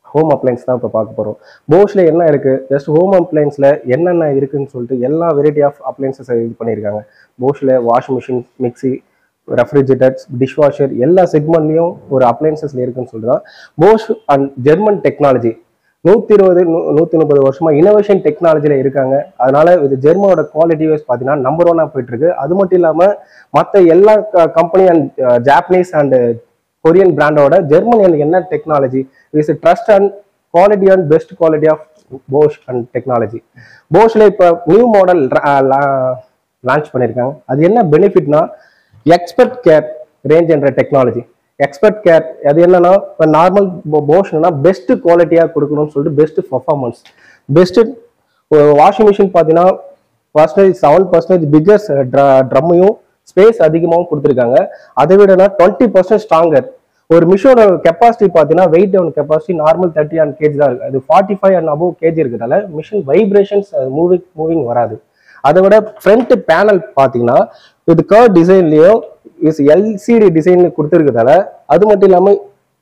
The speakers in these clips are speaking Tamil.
ஹோம் அப்ளைன்ஸ் தான் இப்போ பார்க்க போகிறோம் போஷில் என்ன இருக்குது ஜஸ்ட் ஹோம் அப்ளைன்ஸில் என்னென்ன இருக்குன்னு சொல்லிட்டு எல்லா வெரைட்டி ஆஃப் அப்ளைன்சஸ் இது பண்ணியிருக்காங்க போஷில் washing machine mixie refrigerators dishwasher எல்லா செக்மெண்ட்லையும் ஒரு அப்ளைன்சஸ்ல இருக்குன்னு சொல்லிட்டு தான் போஷ் அண்ட் ஜெர்மன் டெக்னாலஜி நூற்றி இருபது நூற்றி முப்பது வருஷமா இனோவேஷன் டெக்னாலஜியில் இருக்காங்க அதனால இது ஜெர்மனோட குவாலிட்டி வைஸ் பார்த்தீங்கன்னா நம்பர் ஒன்னாக போயிட்டு இருக்கு அது மட்டும் இல்லாமல் மற்ற எல்லா company and Japanese and Korean பிராண்டோட ஜெர்மன் என்ன technology is trust and quality and best quality of Bosch and technology போஷில் இப்போ நியூ மாடல் லான்ச் பண்ணியிருக்காங்க அது என்ன பெனிஃபிட்னா எக்ஸ்பர்ட் கேர் ரேஞ்ச் என்ற டெக்னாலஜி எக்ஸ்பர்ட் கேர் அது என்னன்னா இப்போ நார்மல் போஷன்னா பெஸ்ட் குவாலிட்டியாக கொடுக்கணும்னு சொல்லிட்டு best performance best washing machine பார்த்தீங்கன்னா பர்சன்டேஜ் செவன் பர்சன்டேஜ் பிக்கர்ஸ் ட்ரம்மையும் ஸ்பேஸ் அதிகமாகவும் கொடுத்துருக்காங்க அதை விடனா டுவெண்ட்டி பர்சன்ட் ஸ்ட்ராங்கர் ஒரு மிஷினோட கெப்பாசிட்டி பார்த்தீங்கன்னா weight down capacity normal thirty and KG தான் இருக்கு அது forty five and above KG இருக்கிறதால மிஷின் வைப்ரேஷன்ஸ் மூவிங் மூவிங் வராது அதை விட ஃப்ரண்ட் பேனல் பார்த்தீங்கன்னா இது கர் டிசைன்லயும் இஸ் எல்சிடி டிசைன் கொடுத்துருக்கிறதால அது மட்டும் இல்லாமல்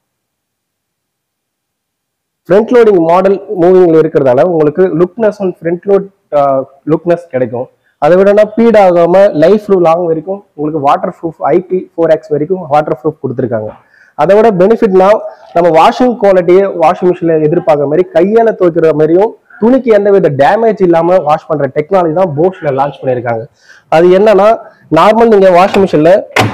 ஃப்ரண்ட் லோடிங் மாடல் மூவிங்ல இருக்கிறதால உங்களுக்கு lookness and front load lookness கிடைக்கும் அதை விடனா பீட் ஆகாம லைஃப் லாங் வரைக்கும் உங்களுக்கு water proof IP four X வரைக்கும் வாட்டர் ப்ரூஃப் கொடுத்துருக்காங்க அதை விட பெனிஃபிட்னா நம்ம வாஷிங் குவாலிட்டியை வாஷிங் மிஷின்ல எதிர்பார்க்குற மாதிரி கையால துவைக்கிற மாதிரியும் துணிக்கு எந்த வித டேமேஜ் இல்லாம வாஷ் பண்ற டெக்னாலஜி தான் போஷ்ல லான்ச் பண்ணியிருக்காங்க அது என்னன்னா நார்மல் நீங்க வாஷிங் மிஷின்ல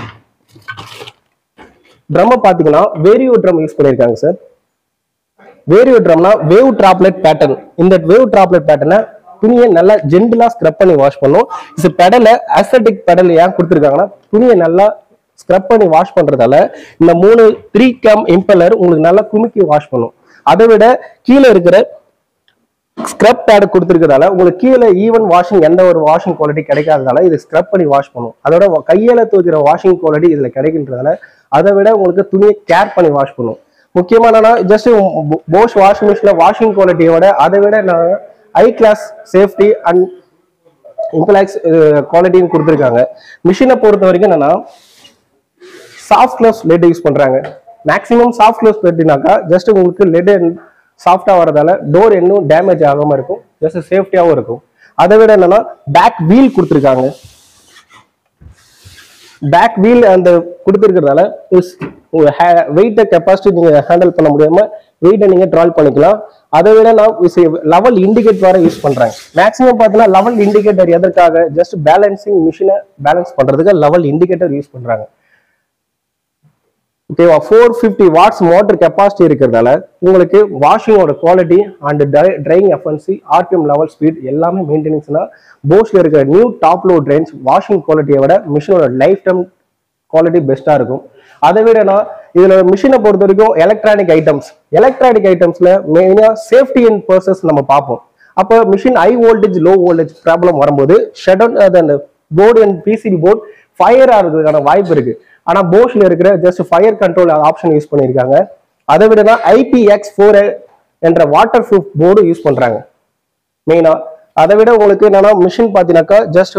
ட்ரம்மை பார்த்தீங்கன்னா வேரியோ ட்ரம் யூஸ் பண்ணியிருக்காங்க சார் வேரியோ ட்ரம்னா வேவ் டிராப்லெட் பேட்டர்ன் இந்த வேவ் டிராப்லெட் பேட்டர்னை துணியை நல்லா ஜென்டலா ஸ்க்ரப் பண்ணி வாஷ் பண்ணும் இது பெடலை அசட்டிக் பெடல் ஏன் கொடுத்துருக்காங்கன்னா துணியை நல்லா ஸ்க்ரப் பண்ணி வாஷ் பண்றதால இந்த மூணு த்ரீ கேம் இம்பலர் உங்களுக்கு நல்லா குமிக்கி வாஷ் பண்ணும் அதை விட கீழே இருக்கிற ஸ்க்ரப் பேட் கொடுத்துருக்கதால உங்களுக்கு கீழே ஈவன் வாஷிங் எந்த ஒரு வாஷிங் குவாலிட்டி கிடைக்காததால இது ஸ்க்ரப் பண்ணி வாஷ் பண்ணும் அதோட கையில தூக்கிற வாஷிங் குவாலிட்டி இதுல கிடைக்கின்றதால அதை விட உங்களுக்கு துணியை கேர் பண்ணி வாஷ் பண்ணும் முக்கியமா என்னன்னா ஜஸ்ட் போஷ் வாஷிங் மிஷின்ல வாஷிங் குவாலிட்டியோட அதை விட ஹை கிளாஸ் சேஃப்டி அண்ட் இம்பலாக்ஸ் குவாலிட்டியும் கொடுத்துருக்காங்க மிஷினை பொறுத்த வரைக்கும் என்னன்னா சாஃப்ட் க்ளோஸ் லெட் யூஸ் பண்றாங்க மேக்ஸிமம் சாஃப்ட் க்ளோஸ் லெட்னாக்கா ஜஸ்ட் உங்களுக்கு லெட் சாஃப்டா வரதால டோர் இன்னும் டேமேஜ் ஆகாம இருக்கும் ஜஸ்ட் சேஃப்டியாவும் இருக்கும் அதை விட என்னன்னா பேக் வீல் கொடுத்துருக்காங்க பேக் வீல் அந்த கொடுத்துருக்கிறதால உங்க வெயிட்டை கெப்பாசிட்டி நீங்க ஹேண்டில் பண்ண முடியாம வெயிட்டை நீங்க ட்ரால் பண்ணிக்கலாம் அதை விட நான் லெவல் இண்டிகேட் வர யூஸ் பண்றாங்க மேக்ஸிமம் பார்த்தீங்கன்னா லெவல் இண்டிகேட்டர் எதற்காக ஜஸ்ட் பேலன்சிங் மிஷினை பேலன்ஸ் பண்றதுக்கு லெவல் இண்டிகேட்டர் யூஸ் பண்றாங்க ஓகேவா four fifty watts motor capacity இருக்கிறதால உங்களுக்கு வாஷிங்கோட quality and drying efficiency RPM level speed எல்லாமே மெயின்டெனன்ஸ்னா போஸ்ட்ல இருக்கிற new top load range washing குவாலிட்டியை விட மிஷினோட லைஃப் டைம் குவாலிட்டி பெஸ்ட்டாக இருக்கும் அதை விட நான் இதுல மிஷினை பொறுத்த வரைக்கும் எலக்ட்ரானிக் ஐட்டம்ஸ் எலக்ட்ரானிக் ஐட்டம்ஸ்ல மெயினாக சேஃப்டி அண்ட் பர்சஸ் நம்ம பார்ப்போம் அப்போ machine high voltage low voltage problem வரும்போது ஷட் அந்த board and PCB board fire ஆகிறதுக்கான வாய்ப்பு இருக்கு ஆனா போஷ்ல இருக்கிற just fire control option use பண்ணியிருக்காங்க அதை விட ஐபிஎக்ஸ் ஃபோர் என்ற வாட்டர் ப்ரூஃப் போர்டு யூஸ் பண்றாங்க மெயினா அதை விட உங்களுக்கு என்னன்னா மிஷின் பார்த்தீங்கன்னாக்கா just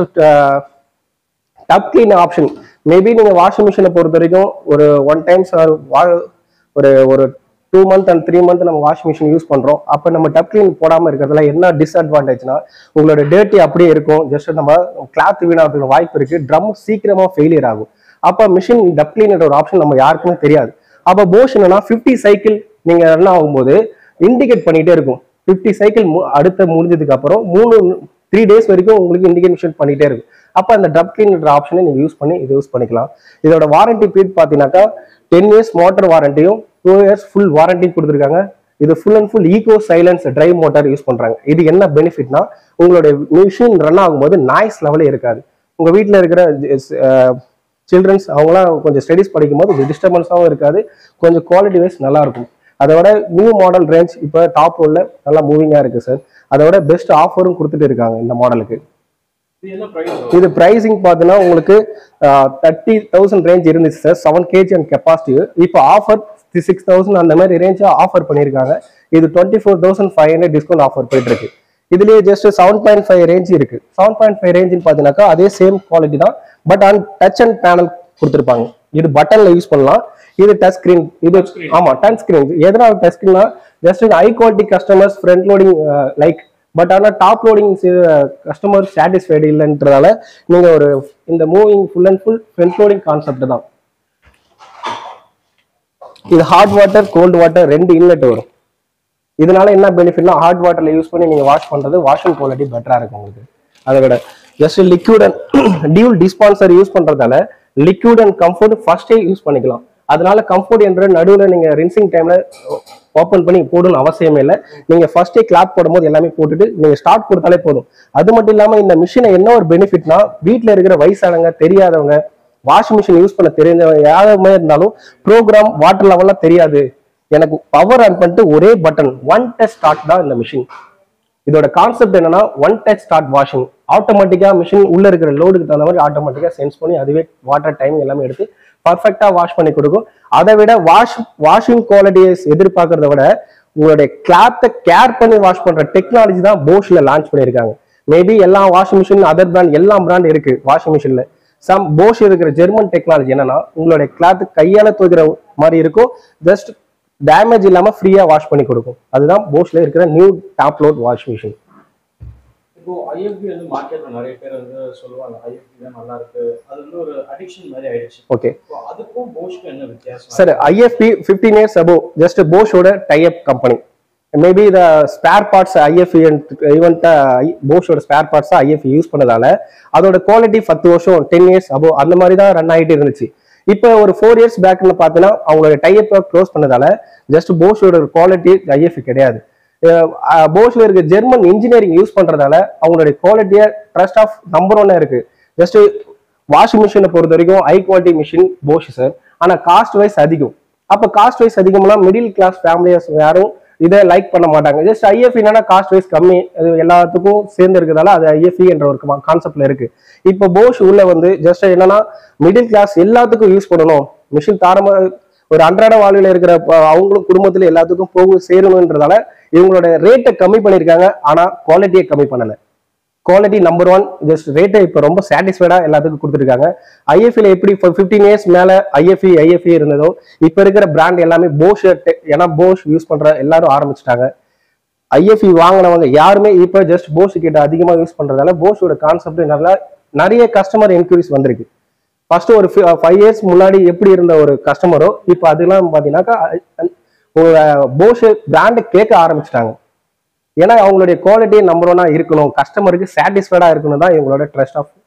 tub clean option maybe நீங்க வாஷிங் மிஷினை பொறுத்த வரைக்கும் ஒரு ஒன் டைம்ஸ் ஒரு ஒரு two month and three month நம்ம வாஷிங் மிஷின் யூஸ் பண்றோம் அப்போ நம்ம டப் கிளீன் போடாம இருக்கிறதுல என்ன டிஸ்அட்வான்டேஜ்னா உங்களோட டேட்டி அப்படியே இருக்கும் ஜஸ்ட் நம்ம கிளாத் வீணாகிறதுக்கு வாய்ப்பு இருக்கு ட்ரம் சீக்கிரமா ஃபெயிலியர் ஆகும் அப்போ மிஷின் டப் கிளீன் ஒரு ஆப்ஷன் நம்ம யாருக்குமே தெரியாது அப்போ போஷ் என்னன்னா ஃபிஃப்டி சைக்கிள் நீங்க ரன் ஆகும்போது இண்டிகேட் பண்ணிட்டே இருக்கும் ஃபிஃப்டி சைக்கிள் அடுத்த முடிஞ்சதுக்கு அப்புறம் மூணு த்ரீ டேஸ் வரைக்கும் உங்களுக்கு இண்டிகேஷன் பண்ணிட்டே இருக்கும் அப்போ அந்த டப் கிளீன்ன்ற ஆப்ஷனை நீங்க யூஸ் பண்ணி இது யூஸ் பண்ணிக்கலாம் இதோட வாரண்டி பீரியட் பார்த்தீங்கன்னாக்கா டென் இயர்ஸ் மோட்டர் வாரண்டியும் டூ இயர்ஸ் ஃபுல் வாரண்டி கொடுத்துருக்காங்க இது full and full eco silence drive motor use பண்றாங்க இது என்ன பெனிஃபிட்னா உங்களுடைய மிஷின் ரன் ஆகும்போது நாய்ஸ் லெவலே இருக்காது உங்க வீட்டில் இருக்கிற சில்ட்ரன்ஸ் அவங்களாம் கொஞ்சம் ஸ்டடிஸ் படிக்கும்போது கொஞ்சம் டிஸ்டர்பன்ஸாகவும் இருக்காது கொஞ்சம் குவாலிட்டி வைஸ் நல்லா இருக்கும் அதை விட நியூ மாடல் ரேஞ்ச் இப்போ டாப் ரோல்ல நல்லா மூவிங்காக இருக்கு சார் அதை விட பெஸ்ட் ஆஃபரும் கொடுத்துட்டு இருக்காங்க இந்த மாடலுக்கு இது என்ன பிரைஸ் இது பிரைசிங் பார்த்தீங்கன்னா உங்களுக்கு தேர்ட்டி தௌசண்ட் ரேஞ்ச் இருந்துச்சு sir seven KG and capacity இப்போ ஆஃபர் சிக்ஸ் தௌசண்ட் அந்த மாதிரி ரேஞ்சாக ஆஃபர் பண்ணியிருக்காங்க இது twenty four thousand five hundred discount offer போயிட்டு இருக்கு இதுலயே just seven point five range இருக்கு செவன் பாயிண்ட் ஃபைவ் ரேஞ்சுன்னு பார்த்தீங்கன்னாக்கா அதே சேம் குவாலிட்டி தான் but on touch and panel கொடுத்துருப்பாங்க இது பட்டன்ல யூஸ் பண்ணலாம் இது டச் ஸ்கிரீன் இது screen. ஆமா டச் ஸ்கிரீன் எதனால டச் ஸ்கிரீன்னா just high quality customers front loading like but ஆனால் டாப் லோடிங் கஸ்டமர் சாட்டிஸ்ஃபைடு இல்லைன்றதால நீங்க ஒரு இந்த moving full and full front loading concept தான் இது ஹாட் வாட்டர் கோல்டு வாட்டர் ரெண்டு இன்லெட் வரும் இதனால என்ன பெனிஃபிட்னா ஹாட் வாட்டர்ல யூஸ் பண்ணி நீங்க வாஷ் பண்றது வாஷிங் குவாலிட்டி பெட்டரா இருக்கும் உங்களுக்கு அதை விட just liquid and dual dispenser use பண்றதால லிக்விட் அண்ட் கம்ஃபர்ட் ஃபர்ஸ்டே யூஸ் பண்ணிக்கலாம் அதனால கம்ஃபர்ட் என்ற நடுவில் நீங்க ரின்சிங் டைம்ல ஓப்பன் பண்ணி போடணும்னு அவசியமே இல்லை நீங்க ஃபர்ஸ்டே கிளாப் போடும்போது எல்லாமே போட்டுட்டு நீங்க ஸ்டார்ட் கொடுத்தாலே போதும் அது மட்டும் இல்லாம இந்த மிஷினை என்ன ஒரு பெனிஃபிட்னா வீட்ல இருக்கிற வயசானவங்க தெரியாதவங்க வாஷிங் மிஷின் யூஸ் பண்ண தெரிஞ்சவங்க யாருமே இருந்தாலும் ப்ரோக்ராம் வாட்டர் லெவல்லாம் தெரியாது எனக்கு பவர் ஆன் பண்ணிட்டு ஒரே பட்டன் ஒன் டச் ஸ்டார்ட் தான் இந்த மிஷின் இதோட கான்செப்ட் என்னன்னா ஒன் டச் ஸ்டார்ட் வாஷிங் ஆட்டோமேட்டிக்கா மிஷின் உள்ள இருக்கிற லோடுக்கு தகுந்த மாதிரி ஆட்டோமேட்டிக்கா சென்ஸ் பண்ணி அதுவே வாட்டர் டைம் எல்லாமே எடுத்து பர்ஃபெக்டா வாஷ் பண்ணி கொடுக்கும் அதை விட வாஷ் வாஷிங் குவாலிட்டியை எதிர்பார்க்கறத விட உங்களுடைய கிளாத்தை கேர் பண்ணி வாஷ் பண்ற டெக்னாலஜி தான் போஷ்ல லான்ச் பண்ணியிருக்காங்க மேபி எல்லா வாஷிங் மிஷின் அதர் பிராண்ட் எல்லா பிராண்ட் இருக்கு வாஷிங் மிஷின்ல சம் போஷ் இருக்கிற ஜெர்மன் டெக்னாலஜி என்னன்னா உங்களுடைய கிளாத் கையால துவைக்கிற மாதிரி இருக்கும் ஜஸ்ட் டேமேஜ் இல்லாம ஃப்ரீயா வாஷ் பண்ணி கொடுக்கும் அதுதான் போஷ்ல இருக்கிற new top load wash machine இப்போ ஐஎஃப்பி வந்து மார்க்கெட்ல நிறைய பேர் வந்து சொல்லுவாங்க ஐஎஃப்பி தான் நல்லா இருக்கு அது வந்து ஒரு அடிக்ஷன் மாதிரி ஆயிடுச்சு ஓகே இப்போ அதுக்கும் போஷ்க்கும் என்ன வித்தியாசம் sir IFB fifteen years above just போஷோட tie up company maybe the spare parts IFB even போஷோட ஸ்பேர் பார்ட்ஸ் ஐஎஃப்இ யூஸ் பண்ணதால அதோட குவாலிட்டி பத்து வருஷம் டென் இயர்ஸ் அபோவ் அந்த மாதிரி தான் ரன் ஆகிட்டு இருந்துச்சு இப்போ ஒரு ஃபோர் இயர்ஸ் பேக்னு பார்த்தீங்கன்னா அவங்களோட டைப்பை க்ளோஸ் பண்ணதால ஜஸ்ட் போஷோட குவாலிட்டி ஐஎஃப்இ கிடையாது போஷ்ல இருக்க ஜெர்மன் இன்ஜினியரிங் யூஸ் பண்றதால அவங்களுடைய குவாலிட்டியை ட்ரஸ்ட் ஆஃப் நம்பர் ஒன்னா இருக்கு ஜஸ்ட் வாஷிங் மிஷினை பொறுத்த வரைக்கும் high quality machine Bosch sir ஆனா காஸ்ட் வைஸ் அதிகம் அப்ப காஸ்ட் வைஸ் அதிகம்னா மிடில் கிளாஸ் ஃபேமிலியர்ஸ் யாரும் இதை லைக் பண்ண மாட்டாங்க ஜஸ்ட் ஐஎஃப்இ என்னன்னா காஸ்ட் வைஸ் கம்மி அது எல்லாத்துக்கும் சேர்ந்து இருக்கிறதால அது ஐஎஃப்இ என்ற ஒரு கான்செப்ட்ல இருக்கு இப்போ போஷ் உள்ள வந்து ஜஸ்ட் என்னன்னா மிடில் கிளாஸ் எல்லாத்துக்கும் யூஸ் பண்ணணும் மிஷின் தாரமா ஒரு அன்றாட வாழ்வில் இருக்கிற ப- அவங்களும் குடும்பத்துல எல்லாத்துக்கும் போக சேரணுன்றதால இவங்களோட ரேட்டை கம்மி பண்ணியிருக்காங்க ஆனா குவாலிட்டியை கம்மி பண்ணல குவாலிட்டி நம்பர் ஒன் ஜஸ்ட் ரேட்டை இப்போ ரொம்ப சாட்டிஸ்ஃபைடா எல்லாத்துக்கும் கொடுத்துருக்காங்க ஐஎஃப்இல எப்படி இப்போ ஃபிஃப்டீன் இயர்ஸ் மேல ஐஎஃப்இ ஐஎஃப்இ இருந்ததோ இப்போ இருக்கிற பிராண்ட் எல்லாமே போஷ் ஏன்னா போஷ் யூஸ் பண்ற எல்லாரும் ஆரம்பிச்சிட்டாங்க ஐஎஃப்இ வாங்கினவங்க யாருமே இப்போ ஜஸ்ட் போஷ் கிட்ட அதிகமாக யூஸ் பண்றதால போஷோட கான்செப்ட் நல்லா நிறைய கஸ்டமர் என்கொயரிஸ் வந்திருக்கு ஃபர்ஸ்ட் ஒரு ஃபைவ் இயர்ஸ் முன்னாடி எப்படி இருந்த ஒரு கஸ்டமரோ இப்போ அதெல்லாம் பார்த்தீங்கன்னாக்கா போஷ் பிராண்டை கேட்க ஆரம்பிச்சிட்டாங்க ஏன்னா அவங்களுடைய குவாலிட்டி நம்பர் ஒன்னா இருக்கணும் கஸ்டமருக்கு சாட்டிஸ்ஃபைடா இருக்கணும் தான் இவங்களோட ட்ரஸ்ட் ஆஃப்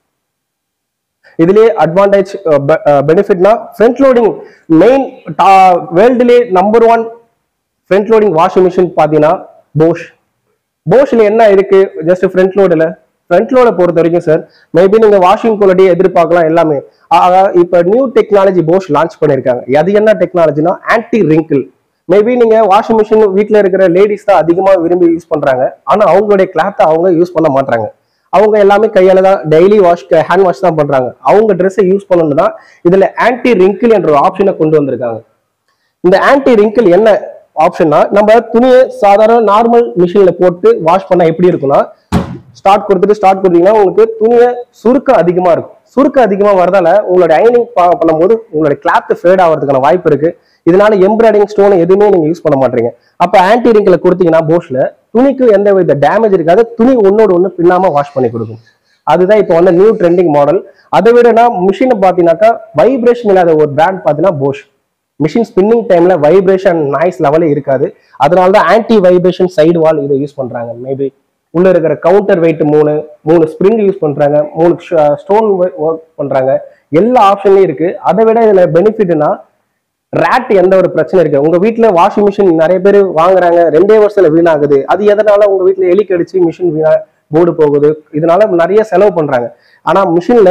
இதுலயே அட்வான்டேஜ் பெனிஃபிட்னா ஃப்ரண்ட் லோடிங் மெயின் வேர்ல்டுலேயே number one front loading washing machine பார்த்தீங்கன்னா போஷ் போஷ்ல என்ன இருக்கு ஜஸ்ட் ஃப்ரண்ட் லோடுல ஃப்ரண்ட் லோட பொறுத்த வரைக்கும் சார் மேபி நீங்க வாஷிங் குவாலிட்டி எதிர்பார்க்கலாம் எல்லாமே ஆனா இப்ப நியூ டெக்னாலஜி போஷ் லான்ச் பண்ணிருக்காங்க அது என்ன டெக்னாலஜினா ஆன்டி ரிங்கிள் மேபி நீங்க வாஷிங் மிஷின் வீட்ல இருக்கிற லேடிஸ் தான் அதிகமா விரும்பி யூஸ் பண்றாங்க ஆனா அவங்களுடைய கிளாத்தை அவங்க யூஸ் பண்ண மாட்டாங்க அவங்க எல்லாமே கையால தான் டெய்லி வாஷ் ஹேண்ட் வாஷ் தான் பண்றாங்க அவங்க ட்ரெஸ்ஸை யூஸ் பண்ணணும் தான் இதுல ஆன்டி ரிங்கிள் என்ற ஒரு ஆப்ஷனை கொண்டு வந்திருக்காங்க இந்த ஆன்டி ரிங்கிள் என்ன ஆப்ஷன்னா நம்ம துணியை சாதாரண நார்மல் மிஷின்ல போட்டு வாஷ் பண்ணா எப்படி இருக்கும்னா ஸ்டார்ட் கொடுத்துட்டு ஸ்டார்ட் கொடுத்தீங்கன்னா உங்களுக்கு துணியை சுருக்கம் அதிகமா இருக்கும் சுருக்கம் அதிகமா வரதால உங்களோட அயனிங் பண்ணும்போது உங்களோட கிளாத் ஃபேட் ஆகிறதுக்கான வாய்ப்பு இருக்கு இதனால எம்ப்ராய்டிங் ஸ்டோன் எதுவுமே நீங்க யூஸ் பண்ண மாட்டீங்க அப்ப ஆன்டி ரிங்கில் கொடுத்தீங்கன்னா போஷ்ல துணிக்கு எந்த வித டேமேஜ் இருக்காது துணி ஒன்னோட ஒன்று பின்னாம வாஷ் பண்ணி கொடுக்கும் அதுதான் இப்போ வந்து நியூ ட்ரெண்டிங் மாடல் அதை விடனா மிஷினை பார்த்தீங்கன்னாக்கா வைப்ரேஷன் இல்லாத ஒரு பிராண்ட் பார்த்தீங்கன்னா போஷ் மிஷின் ஸ்பின்னிங் டைம்ல வைப்ரேஷன் நாய்ஸ் லெவலே இருக்காது அதனால தான் ஆன்டி வைப்ரேஷன் சைடு வால் இதை யூஸ் பண்றாங்க மேபி உள்ள இருக்கிற கவுண்டர் வெயிட் மூணு மூணு ஸ்ப்ரிங் யூஸ் பண்றாங்க மூணு ஸ்டோன் ஒர்க் பண்றாங்க எல்லா ஆப்ஷன்லயும் இருக்கு அதை விட இதுல பெனிஃபிட்னா ரேட் எந்த ஒரு பிரச்சனை இருக்கு உங்க வீட்ல வாஷிங் மிஷின் நிறைய பேர் வாங்குறாங்க ரெண்டே வருஷத்துல வீணாகுது அது எதனால உங்க வீட்ல எலி கடிச்சு மிஷின் வீணா போர்டு போகுது இதனால நிறைய செலவு பண்றாங்க ஆனா மிஷின்ல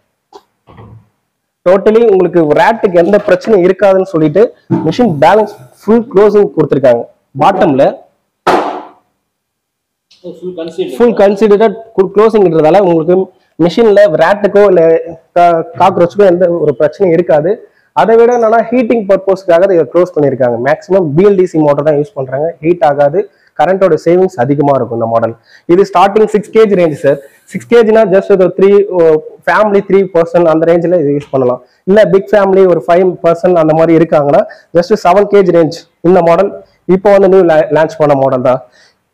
டோட்டலி உங்களுக்கு ரேட்டுக்கு எந்த பிரச்சனையும் இருக்காதுன்னு சொல்லிட்டு மிஷின் பேலன்ஸ் ஃபுல் க்ளோசிங் கொடுத்துருக்காங்க பாட்டம்ல ஃபுல் கன்சீல் ஃபுல் கன்சிடர்ட் க்ளோசிங்ன்றதால உங்களுக்கு மிஷின்ல ரேட்டுக்கோ இல்ல காக்ரோச்சுக்கோ எந்த ஒரு பிரச்சனையும் இருக்காது அதை விட என்னன்னா ஹீட்டிங் பர்பஸ்க்காக இதை க்ளோஸ் பண்ணியிருக்காங்க மேக்ஸிமம் பிஎல்டிசி மோட்டர் தான் யூஸ் பண்றாங்க ஹீட் ஆகாது கரண்டோட சேவிங்ஸ் அதிகமா இருக்கும் இந்த மாடல் இது starting six KG range sir six கேஜினா ஜஸ்ட் ஒரு த்ரீ ஃபேமிலி த்ரீ பர்சன் அந்த ரேஞ்சில் இது யூஸ் பண்ணலாம் இல்ல பிக் ஃபேமிலி ஒரு ஃபைவ் பர்சன் அந்த மாதிரி இருக்காங்கன்னா ஜஸ்ட் செவன் கேஜி ரேஞ்ச் இந்த மாடல் இப்போ வந்து நியூ லான்ச் பண்ண மாடல் தான்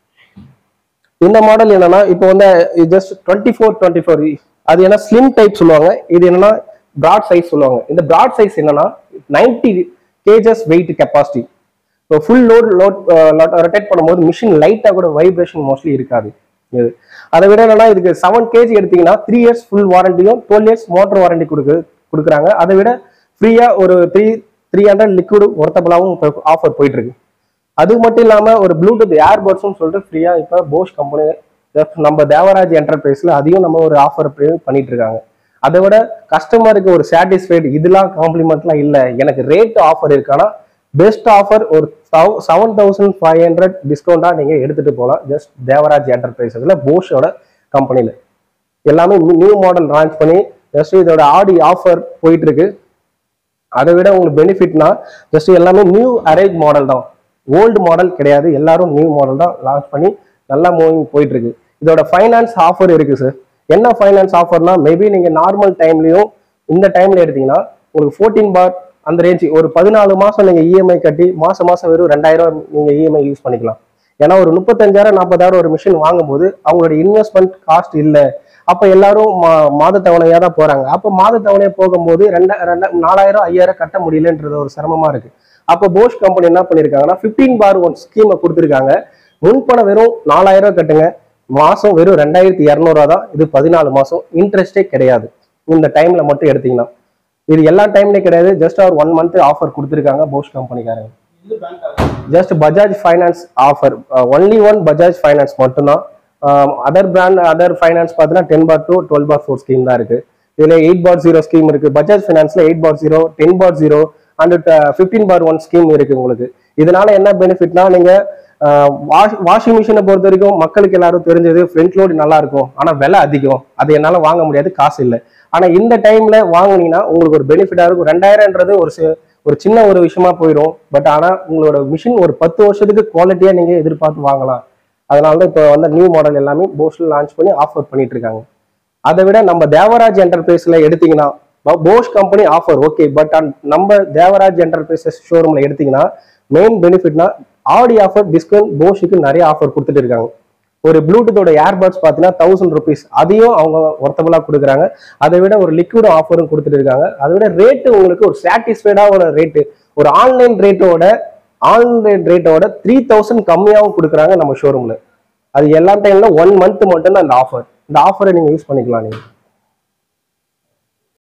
இந்த மாடல் என்னன்னா இப்போ வந்து just twenty four twenty four அது என்ன ஸ்லிம் டைப் சொல்லுவாங்க இது என்னன்னா பிராட் சைஸ் சொல்லுவாங்க இந்த பிராட் சைஸ் என்னன்னா 90 கேஜஸ் வெயிட் கெப்பாசிட்டி இப்போ ஃபுல் லோட் லோட் ரொட்டேட் பண்ணும்போது மிஷின் லைட்டாக கூட வைப்ரேஷன் மோஸ்ட்லி இருக்காது இது அதை விட என்னன்னா இதுக்கு செவன் கேஜி எடுத்தீங்கன்னா த்ரீ இயர்ஸ் ஃபுல் வாரண்டியும் டுவெல் இயர்ஸ் மோட்டர் வாரண்டி கொடுக்கு கொடுக்குறாங்க அதை விட ஃப்ரீயாக ஒரு த்ரீ த்ரீ ஹண்ட்ரட் லிக்விட் ஒருத்தபலாவும் ஆஃபர் போயிட்டு இருக்கு அது மட்டும் இல்லாம ஒரு ப்ளூடூத் ஏர்பட்ஸும் சொல்லிட்டு ஃப்ரீயா இப்போ போஷ் கம்பெனி நம்ம தேவராஜ் என்டர்பிரைஸ்ல அதையும் நம்ம ஒரு ஆஃபர் பண்ணிட்டு இருக்காங்க அதை விட கஸ்டமருக்கு ஒரு சாட்டிஸ்ஃபைடு இதெல்லாம் காம்ப்ளிமெண்ட்லாம் இல்லை எனக்கு ரேட் ஆஃபர் இருக்கானா பெஸ்ட் ஆஃபர் ஒரு செவன் தௌசண்ட் ஃபைவ் ஹண்ட்ரட் டிஸ்கவுண்டா நீங்க எடுத்துட்டு போகலாம் ஜஸ்ட் தேவராஜ் என்டர்பிரைஸஸ்ல போஷோட கம்பெனில எல்லாமே நியூ மாடல் லான்ச் பண்ணி ஜஸ்ட் இதோட ஆடி ஆஃபர் போயிட்டு இருக்கு அதை விட உங்களுக்கு பெனிஃபிட்னா ஜஸ்ட் எல்லாமே நியூ அரேஞ்ச் மாடல் தான் ஓல்டு மாடல் கிடையாது எல்லாரும் நியூ மாடல் தான் லான்ச் பண்ணி நல்லா மூவிங் போயிட்டு இருக்கு இதோட ஃபைனான்ஸ் ஆஃபர் இருக்கு சார் என்ன ஃபைனான்ஸ் ஆஃபர்னா மேபி நீங்க நார்மல் டைம்லயும் இந்த டைம்ல எடுத்தீங்கன்னா உங்களுக்கு ஃபோர்டீன் பார் அந்த ரேஞ்ச் ஒரு பதினாலு மாசம் நீங்க இஎம்ஐ கட்டி மாசம் மாசம் வெறும் ரெண்டாயிரம் நீங்க இஎம்ஐ யூஸ் பண்ணிக்கலாம் ஏன்னா ஒரு முப்பத்தஞ்சாயிரம் நாற்பதாயிரம் ஒரு மிஷின் வாங்கும்போது அவங்களோட இன்வெஸ்ட்மெண்ட் காஸ்ட் இல்லை அப்ப எல்லாரும் மா- மாத தவணையா தான் போறாங்க அப்ப மாத தவணையா போகும்போது ரெண்டா ரெண்டா நாலாயிரம் ஐயாயிரம் கட்ட முடியலன்றது ஒரு சிரமமா இருக்கு அப்ப போஷ் கம்பெனி என்ன பண்ணிருக்காங்கன்னா 15 பார் ஒன் ஸ்கீமை கொடுத்துருக்காங்க முன்பணம் வெறும் நாலாயிரம் கட்டுங்க மாசம் வெறும் ரெண்டாயிரத்தி இரநூறுவா தான் இது பதினாலு மாசம் இன்ட்ரெஸ்டே கிடையாது இந்த டைம்ல மட்டும் எடுத்தீங்கன்னா இது எல்லா டைம்லயும் கிடையாது ஜஸ்ட் ஒரு ஒன் மந்த் ஆஃபர் கொடுத்துருக்காங்க போஷ் கம்பெனிக்காரங்க இந்த bank just Bajaj finance offer only one Bajaj finance மட்டும்தான் அதர் பிராண்ட் அதர் ஃபைனான்ஸ் பார்த்தீங்கன்னா ten bar two twelve bar four scheme தான் இருக்கு இதுல எயிட் பார் ஜீரோ ஸ்கீம் இருக்கு பஜாஜ் ஃபைனான்ஸ்ல eight bar zero ten bar zero and fifteen bar one scheme இருக்கு உங்களுக்கு இதனால என்ன பெனிஃபிட்னா நீங்க வாஷ் வாஷிங் மிஷினை பொறுத்த வரைக்கும் மக்களுக்கு எல்லாரும் தெரிஞ்சது ஃப்ரண்ட் லோடு நல்லா இருக்கும் ஆனா விலை அதிகம் அது என்னால வாங்க முடியாது காசு இல்லை ஆனா இந்த டைம்ல வாங்குனீங்கன்னா உங்களுக்கு ஒரு பெனிஃபிட்டா இருக்கும் ரெண்டாயிரம்ன்றது ஒரு சி- ஒரு சின்ன ஒரு விஷயமா போயிடும் பட் ஆனா உங்களோட மிஷின் ஒரு பத்து வருஷத்துக்கு குவாலிட்டியா நீங்க எதிர்பார்த்து வாங்கலாம் அதனால தான் இப்போ வந்து நியூ மாடல் எல்லாமே போஸ்ல லான்ச் பண்ணி ஆஃபர் பண்ணிட்டு இருக்காங்க அதை விட நம்ம தேவராஜ் என்டர்பிரைஸ்ல எடுத்தீங்கன்னா Bosch company offer okay but நம்ம தேவராஜ் என்டர்பிரைசஸ் ஷோரூம்ல எடுத்தீங்கன்னா மெயின் பெனிஃபிட்னா ஆடி ஆஃபர் டிஸ்கவுண்ட் போஷுக்கு நிறைய ஆஃபர் கொடுத்துட்டு இருக்காங்க ஒரு ப்ளூடூத்தோட ஏர்பட்ஸ் பார்த்தீங்கன்னா தௌசண்ட் ருபீஸ் அதையும் அவங்க ஒர்த்தபுளாக கொடுக்குறாங்க அதை விட ஒரு லிக்விட் ஆஃபரும் கொடுத்துட்டு இருக்காங்க அதை விட ரேட்டு உங்களுக்கு ஒரு சாட்டிஸ்ஃபைடாக ஒரு ரேட்டு ஒரு ஆன்லைன் ரேட்டோட ஆன்லைன் ரேட்டோட த்ரீ தௌசண்ட் கம்மியாகவும் கொடுக்குறாங்க நம்ம ஷோரூம்ல அது எல்லா டைம்ல ஒன் மந்த் மட்டும்தான் அந்த ஆஃபர் இந்த ஆஃபரை நீங்க யூஸ் பண்ணிக்கலாம் நீங்க